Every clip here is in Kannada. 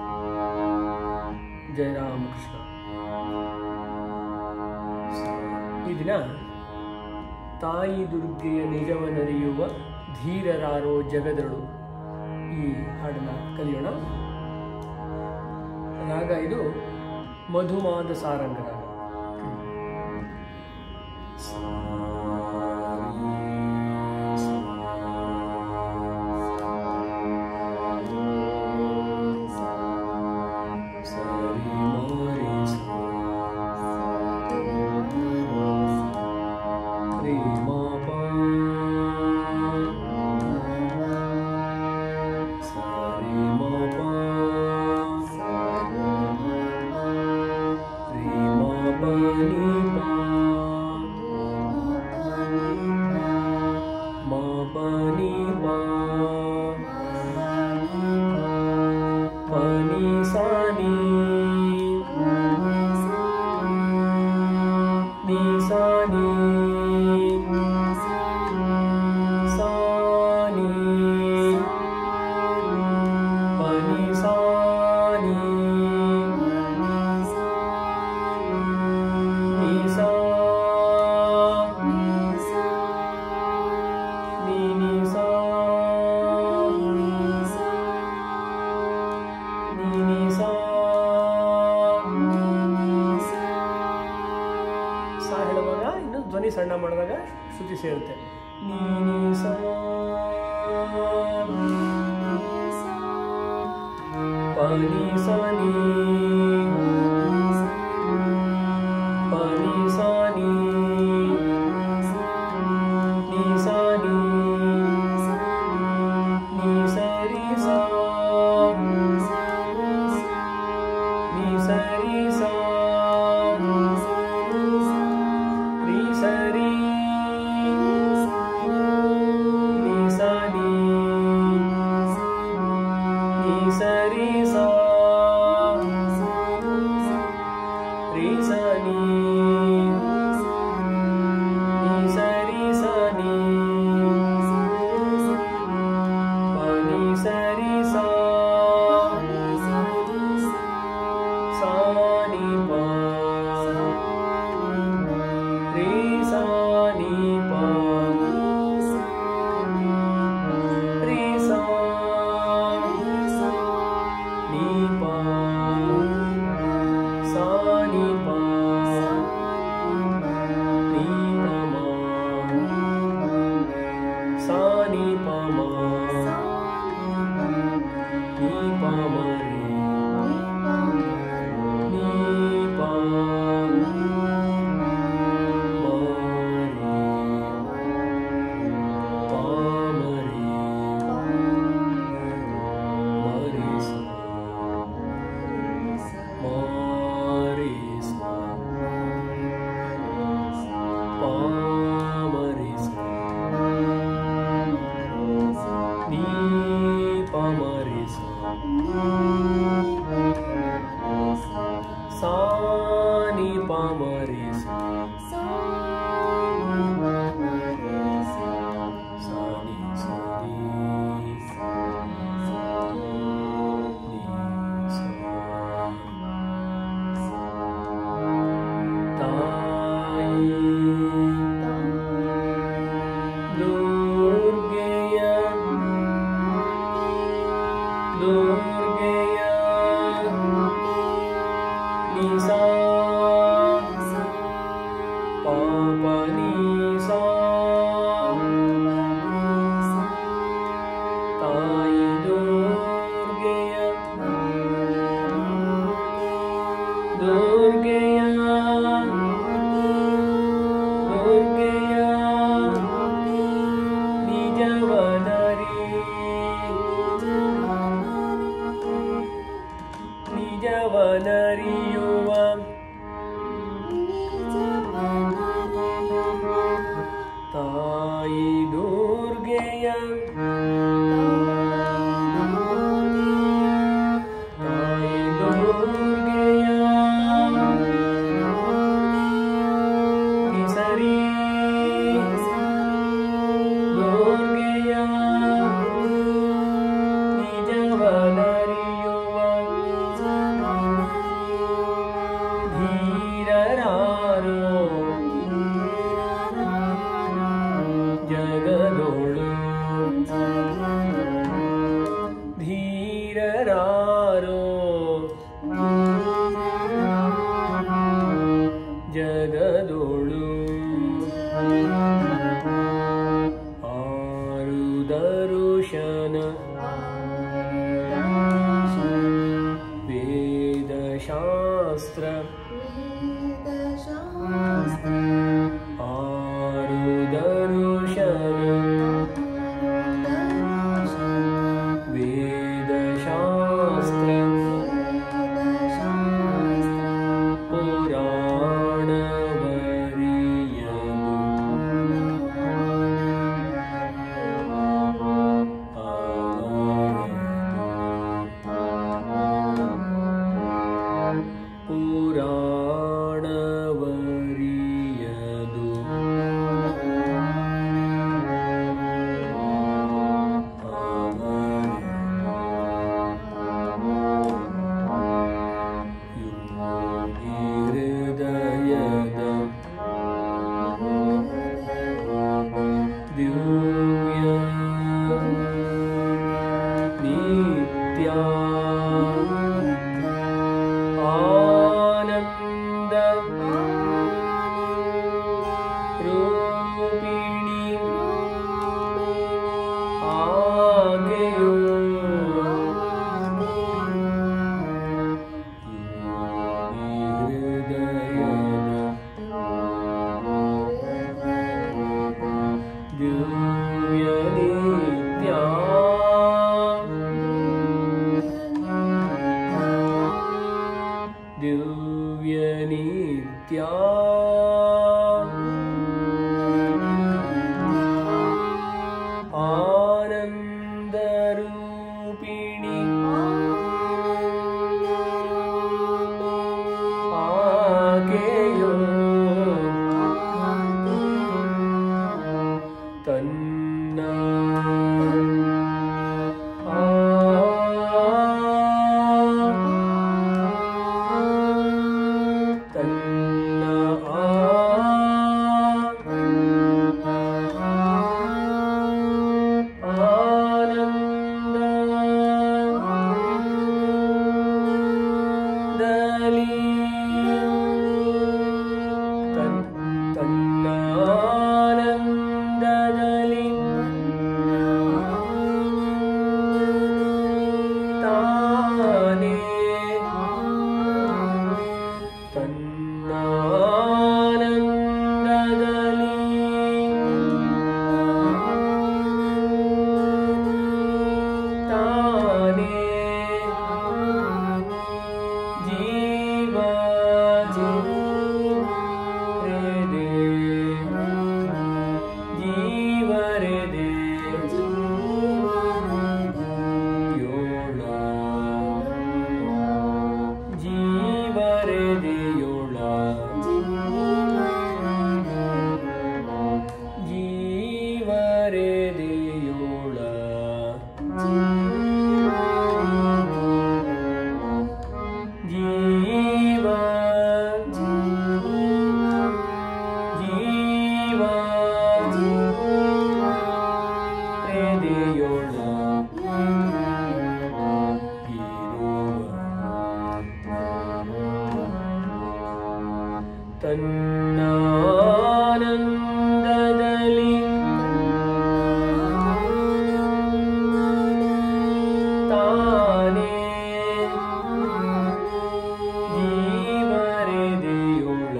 ಜಯ ರಾಮಕೃಷ್ಣ ಈ ದಿನ ತಾಯಿ ದುರ್ಗೆಯ ನಿಜವನರಿಯುವ ಧೀರರಾರೋ ಜಗದಳು ಈ ಹಾಡನ್ನು ಕಲಿಯೋಣ ರಾಗ ಇದು ಮಧುಮಾದ ಸಾರಂಗ ರಾಗ ರೀ ಮಾ ಪಾ ಸರಿ ಮಾ ಪಾ ರೀ ಮಾ ಪಾ ನೀ ಪಾ ಮಾ ಪಾ ನೀ ಪಾ ಪಾ ನೀ ಸಾ ನೀ ನೀ ಸಾ ನೀ ಸಾ ನೀ ಪಾ ನೀ ಸಾ ನೀ ನೀ ಸಾ ನೀ ನೀ ಸಾ ನೀ ನೀ ಸಾ ಸಾ ಹೇಳುವಾಗ ಇನ್ನು ಧ್ವನಿ ಸಣ್ಣ ಮಾಡಿದಾಗ ಶ್ರುತಿ ಸೇರುತ್ತೆ ನೀ ನೀ ಸಾ ಪ ನೀ ಸಾ ನೀ ಪ ನೀ ಸಾ ನೀ ನೀ ಸಾ ನೀ ನೀ ಸರಿ ಸಾ ನೀ ಸರಿ ಸಾ ರೀ ಸರಿ ನೀ ಸಾ ನೀ ನೀ ಸರಿ ಸಾ ರೀ ಸಾ ನೀ ನೀ ಸರಿ ಸಾ ನೀ ಪ ನೀ ಸರಿ ಸಾ ಸಾ ನೀ ಪ ರೀ ಸಾ ನೀ ಪ ರೀ ಸಾ ನೀ ಪ ಸಾ ನೀ ಪ ನೀ ಪ ಮ ಸಾ ನೀ ಪ ಮ ನೀ ಪ ಮ ರೀ ನೀ ಪ ಮ ರೀ ಪ ಮ ರೀ ಮ ರೀ ಸ ಮ ರೀ ಸ ಪ ಮ ರೀ ಸ ನೀ ಪ ಮ ರೀ ಸ ಸಾ ನೀ ಪ ಮ ರೀ ಸ ಸಾ ನೀ ಸ ನೀ ನೀ ಸ ತಾಯಿ ದುರ್ಗೆಯ ದುರ್ಗೆಯ ನಿಸಾ ಪಾಪ ನಿಸಾ ತಾಯಿ ದುರ್ಗೆಯ ದುರ್ಗೆಯ ದುರ್ಗೆಯ ನಿಜವನರಿ ನಿಜವನರಿಯುವ ತಾಯಿ ದುರ್ಗೆಯ ತಾಯಿ ದುರ್ಗೆಯ ನಿಸರಿ ದುರ್ಗೆಯ ನಿಜವನರಿಯುವ ಯಾರೋ ಜಗದೊಳು ಆರು ದರುಶನ ವೇದಶಾಸ್ತ್ರ ಆರು ದರುಶನ ವೇದಶಾಸ್ತ್ರ ಪುರಾಣವರಿಯದು ಪುರಾಣವರಿಯದು ಹೃದಯದ ದಿವ್ಯ ನಿತ್ಯ ಆನಂದ ರೂಪಿಣಿ ಆಗೆಯೋ ಹೃದಯದ ದಿವ್ಯ ನಿತ್ಯ ದಿವ್ಯ ನಿತ್ಯ ಆನಂದ ರೂಪಿಣಿ ಆಗೆಯೋ ತನ್ನ ಆ ತನ್ನ ಆ ಆನಂದ ದಲಿ ತನ್ ತನ್ನ ಆನಂದದಲ್ಲಿ ತಾನೇ ತನ್ನ ಆನಂದದಲ್ಲಿ ತಾನೇ ಜೀವ ಜೀವರೆದೆ ಜೀವರೆದೆ ಯೋಳ ಜೀವರೆದೆಯೋಳ ಜೀವರೆದೆಯೋಳ ಜೀವ ಜೀವ ರೆದೆಯೋಳ ತನ್ನಾನಂದದಲ್ಲಿ ತಾನೇ ಜೀವರೆದೆಯೋಳ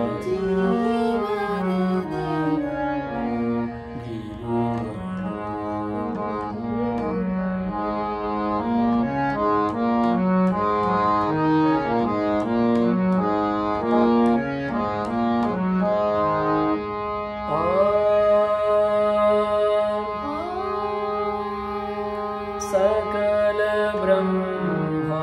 सकल ब्रह्मा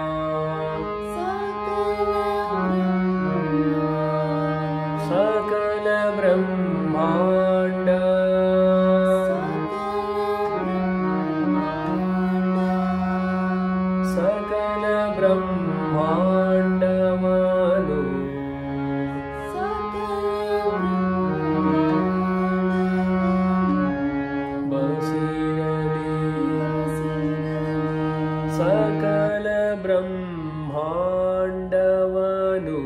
सकल ब्रह्माण्ड सकल ब्रह्माण्डमनु बसिरली सकल ಬ್ರಹ್ಮಾಂಡವನು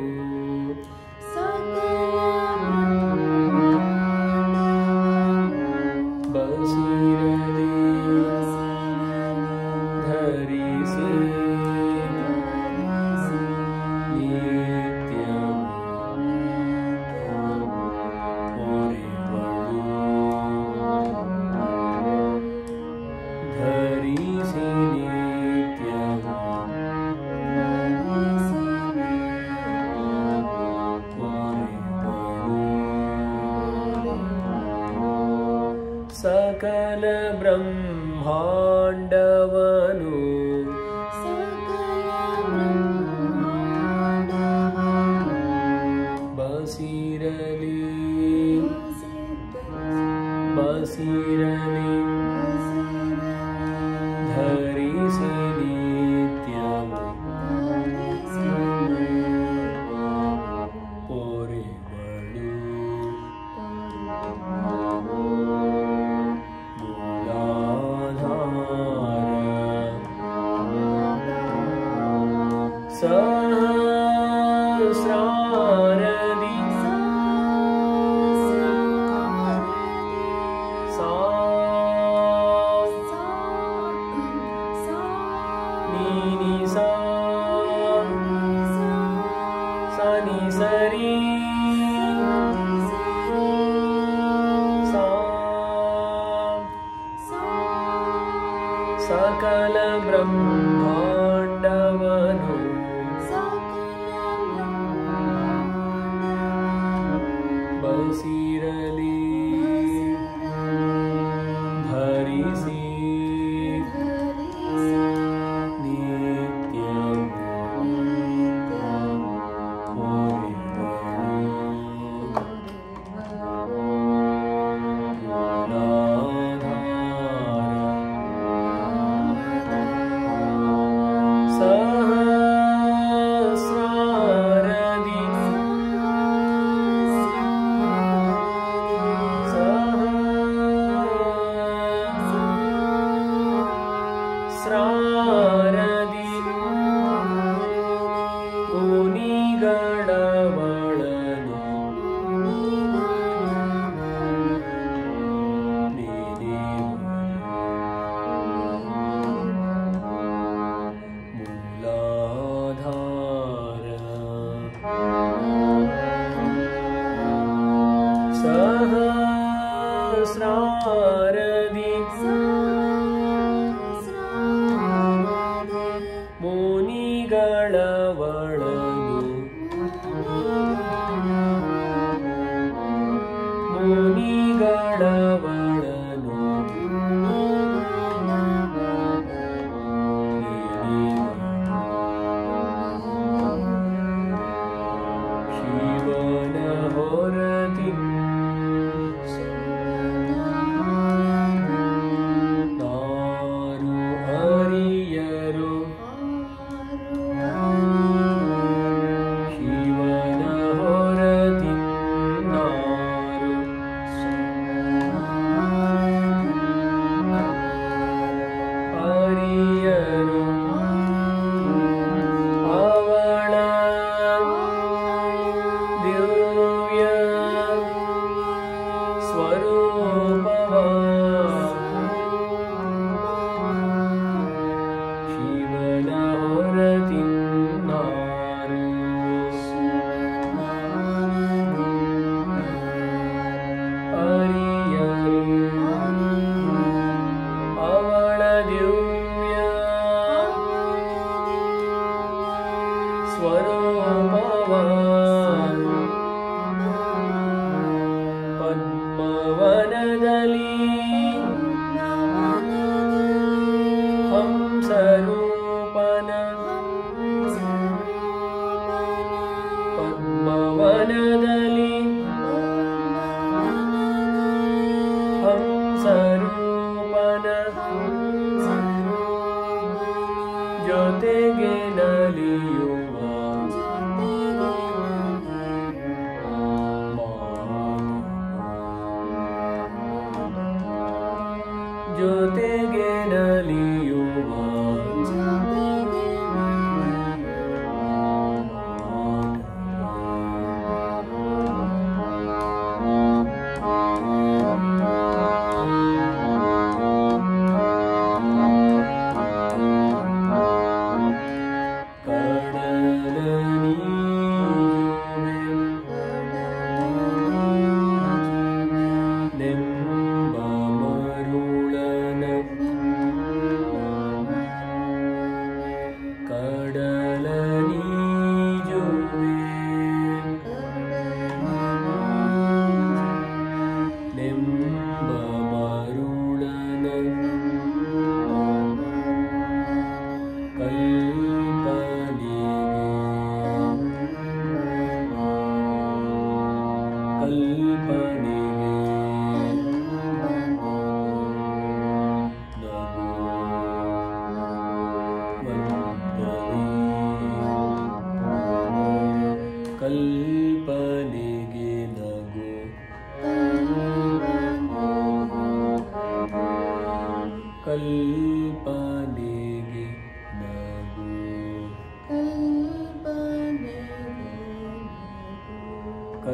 ಬಸಿರಲಿ ಧರಿಸಿ ನಿತ್ಯವು ಧರಿಸಿ ನಿತ್ಯವು ಸಕಲ ಬ್ರಹ್ಮಾಂಡವನು ಬಸಿರಲಿ ಬಸಿರಲಿ ಧರಿಸಿ ನಿತ್ಯವು ಪೊರೆಗಳು ಮೂಲಾಧಾರ ಸಹಸ್ರಾರದಿ ಸಾ ನೀನಿ ಸಾ ಸನಿ ಸರಿ ಸಾ ಸಕಲ ಬ್ರಹ್ಮಾಂಡವನು ಬಸಿರಲಿ ಧರಿಸಿ ಸಹಸ್ರಾರದಿ ಸಹಸ್ರಾರದಿ ಮುನಿಗಳವಳನು ಮೂಲಾಧಾರ ಸಹಸ್ರಾರದಿ ಮುನಿಗಳವಳನು ಮುನಿಗಳವಳನು ಶಿವನ ಹೊರತಿ ನಾರು ಹರಿಯರು ಶಿವನ ಹೊರತಿ ನಾರು ಹರಿಯರು ಅವಳ ದಿವ್ಯ ಸ್ವರೂಪವ ಶಿವನ ಹೊರತಿ ನಾರು ಹರಿಯರು ಅವಳ ದಿವ್ಯ ಸ್ವರೂಪವ ಪದ್ಮವನದಲ್ಲಿ ಹಂಸರೂಪನ ಪದ್ಮವನದಲ್ಲಿ ಹಂಸರೂಪನ ಜೊತೆಗೆ ನಲಿಯುವ ಜೊತೆಗೆ ನಲಿಯುವ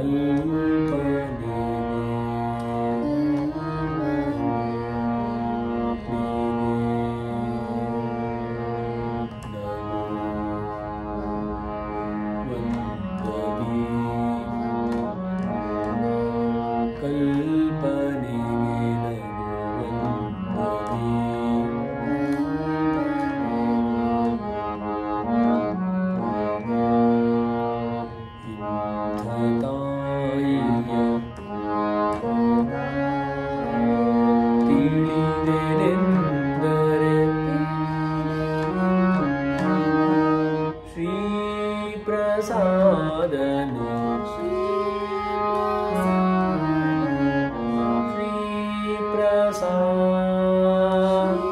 ತಿಳಿದೆನೆಂದರೆ ಶ್ರೀ ಪ್ರಸಾದನು ಶ್ರೀ ಪ್ರಸಾದ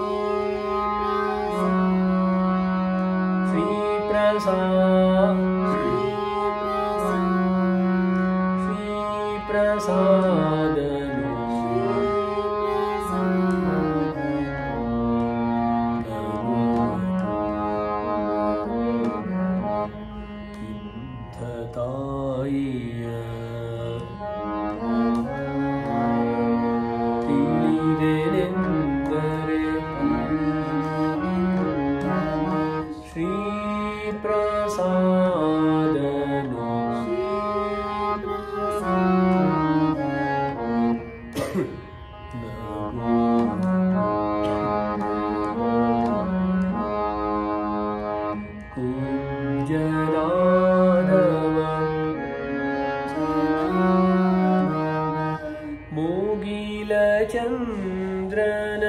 ಶ್ರೀ ಪ್ರಸಾದ ಶ್ರೀ ಪ್ರಸಾದನು ಇಂಥ ತಾಯಿಯ ತಿಳಿದೆನೆಂದರೆ ಶ್ರೀ ಪ್ರಸಾದನು ಕುಂಜರಾದವ ಮೂಗಿಲ ಚಂದ್ರನ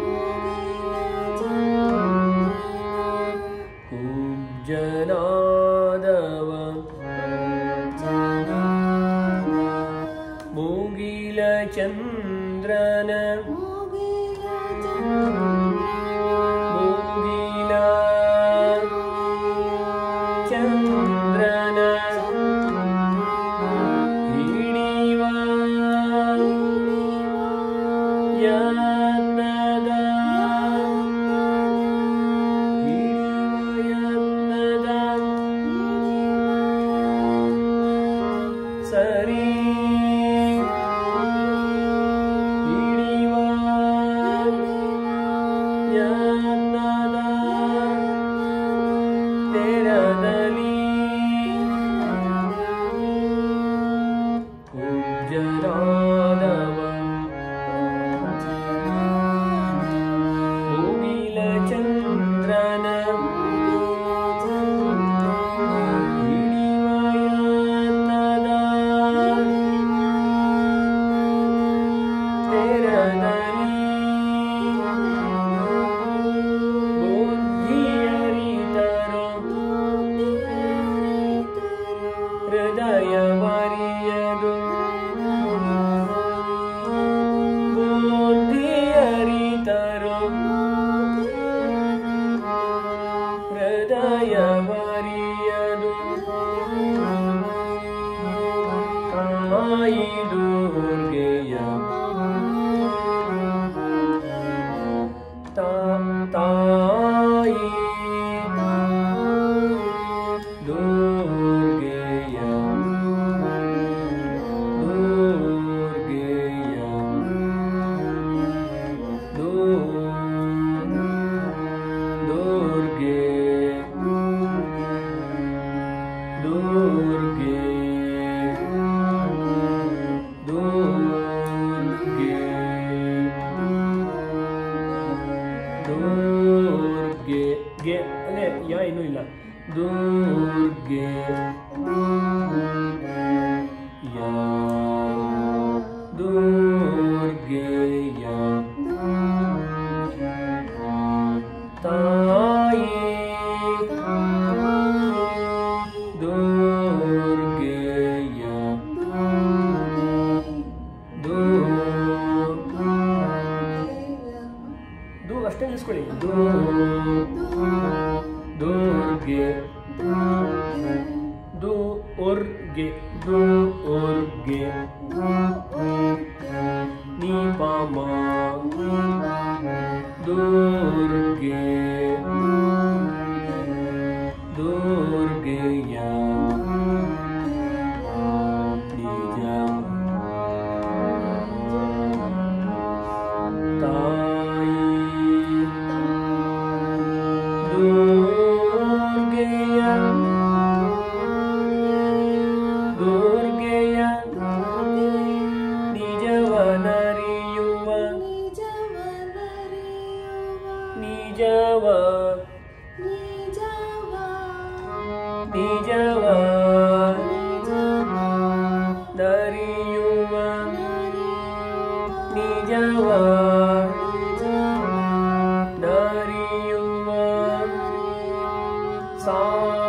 ಕುಂಜನಾದವ ಮೂಗಿಲ ಚಂದ್ರನ ಮೂಗಿಲ ಚಂದ್ರನ ಹಿಡಿವ ಯತ್ನದ ಹಿಡಿವ ಯತ್ನದ ಸರಿ ಹಿಡಿವ ಯತ್ನದ ತೆರದಲ್ಲಿ ಕುಂಜರಾದವ ಮುಗಿಲ ಚಂದ್ರನ ಹಿಡಿವಯನ್ನದ ತೆರದಲ್ಲಿ ಬುದ್ಧಿಯರಿತರು ಹೃದಯ ಬರಿಯದು ಬುದ್ಧಿಯರಿತರು ಹೃದಯ ಬರಿಯದು ತಾಯಿ ದುರ್ಗೆಯ ತಾ ತಾಯಿ ದುರ್ಗೆಯ ದುರ್ಗೆಯ ದುರ್- ದುರ್ಗೆ ದುರ್ಗೆ ದುರ್ಗೆ ದುರ್ಗೆ ಗೆ ಅಂದ್ರೆ ಯಾ ಇನ್ನೂ ಇಲ್ಲ ದುರ್ಗೆ ಯಾ ದುರ್ಗೆಯ ತಾಯಿ ದುರ್ಗೆಯ ದುರ್ ದು ಅಷ್ಟೇ ನಿಲ್ಲಿಸ್ಕೊಳ್ಳಿ ದು ದುರ್ಗೆ ದು ಉರ್ಗೆ ದು ಉರ್ಗೆ ನೀ ಪಾಮ ದುರ್ಗೆ ದುರ್ಗೆಯ ನೀ ನಿಜವ ನರಿಯುವ ನಿಜವ ನರಿಯುವ ಸಾ